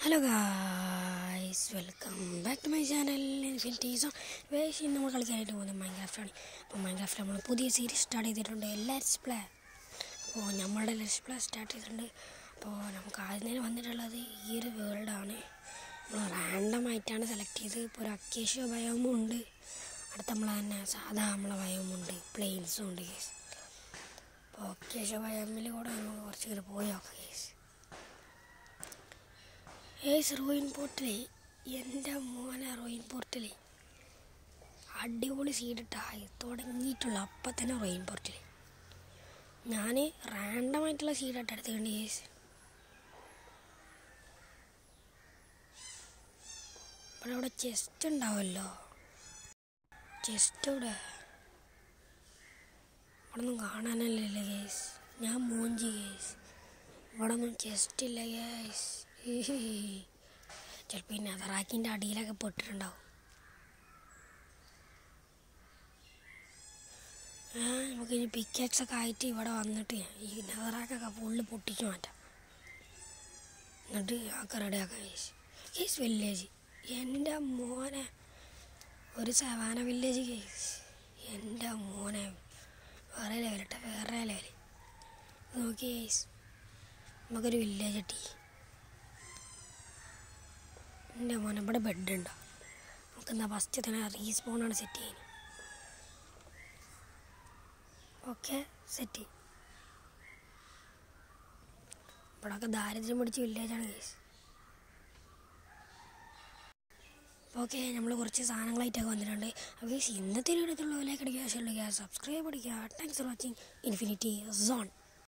hello guys welcome back to my channel Infinity so വേഷ് ഇന്ന് നമ്മൾ കളിക്കാനായിട്ട് പോകുന്നത് മൈൻക്രാഫ്റ്റാണ് അപ്പോൾ മൈൻക്രാഫ്റ്റ് നമ്മൾ പുതിയ സീരീസ് സ്റ്റാർട്ട് ചെയ്തിട്ടുണ്ട് ലെറ്റ്സ് പ്ലേ അപ്പോൾ നമ്മളുടെ ലെറ്റ്സ് പ്ലേ സ്റ്റാർട്ട് ചെയ്തിട്ടുണ്ട് അപ്പോൾ നമുക്ക് ആദ്യം തന്നെ വന്നിട്ടുള്ളത് ഈ ഒരു വേൾഡാണ് നമ്മൾ റാൻഡം ആയിട്ടാണ് സെലക്ട് ചെയ്തത് ഇപ്പോൾ ഒരു അക്കേഷ്യ ബയോമും ഉണ്ട് അടുത്ത നമ്മളെ തന്നെ സാധാ നമ്മളെ ബയോമും ഉണ്ട് പ്ലെയിൻസും ഉണ്ട് കേസ് അപ്പോൾ അക്കേഷ്യ ബയോമിൽ കൂടെ നമുക്ക് കുറച്ച് ഇങ്ങനെ പോയി നോക്കാം കേസ് ഏസ് റോയിൻ പോർട്ടലേ എൻ്റെ മോനെ റോയിൻ പോർട്ടലേ അടിപൊളി സീഡിട്ടായി തുടങ്ങിയിട്ടുള്ള അപ്പം തന്നെ റോയിൻ പോർട്ടൽ ഞാൻ റാൻഡമായിട്ടുള്ള സീഡായിട്ട് എടുത്തുകൊണ്ട് ഏസ് ഇവിടെ അവിടെ ചെസ്റ്റ് ഉണ്ടാവുമല്ലോ ചെസ്റ്റ് ഇവിടെ ഇവിടെ ഒന്നും കാണാനല്ലേ കേസ് ഞാൻ മൂഞ്ചി കേസ് ഇവിടെ ഒന്നും ചെസ്റ്റ് ഇല്ല കേസ് ചിലപ്പോൾ ഈ നെതറാക്കിൻ്റെ അടിയിലൊക്കെ പെട്ടിട്ടുണ്ടാവും ആ നമുക്ക് ഇനി പിക്കാക്സ് ഒക്കെ ആയിട്ട് ഇവിടെ വന്നിട്ട് ഈ നെതറാക്കൊക്കെ ഫുള്ള് പൊട്ടിച്ച് മാറ്റാം എന്നിട്ട് ഒക്കെ റെഡിയാക്കാം കേസ് കേസ് വില്ലേജ് എൻ്റെ മോനെ ഒരു സവാന വില്ലേജ് കേസ് എൻ്റെ മോനെ വേറെ ലെവലിട്ട വേറെ ലെവൽ നോക്കി കേസ് നമുക്കൊരു വില്ലേജ് കിട്ടി എൻ്റെ മോനെ ഇവിടെ ബെഡ് ഉണ്ടോ നമുക്ക് എന്നാ ഫസ്റ്റ് തന്നെ റീസ്പോണാണ് സെറ്റ് ചെയ്യുന്നത് ഓക്കെ സെറ്റ് ഇവിടെയൊക്കെ ദാരിദ്ര്യം പിടിച്ച വില്ലേജാണ് കേസ് ഓക്കെ നമ്മൾ കുറച്ച് സാധനങ്ങളായിട്ടൊക്കെ വന്നിട്ടുണ്ട് അപ്പോൾ ഇന്നത്തെ വീഡിയോ പോലെ അടിക്കുക സബ്സ്ക്രൈബ് അടിക്കുക thanks for watching Infinity zone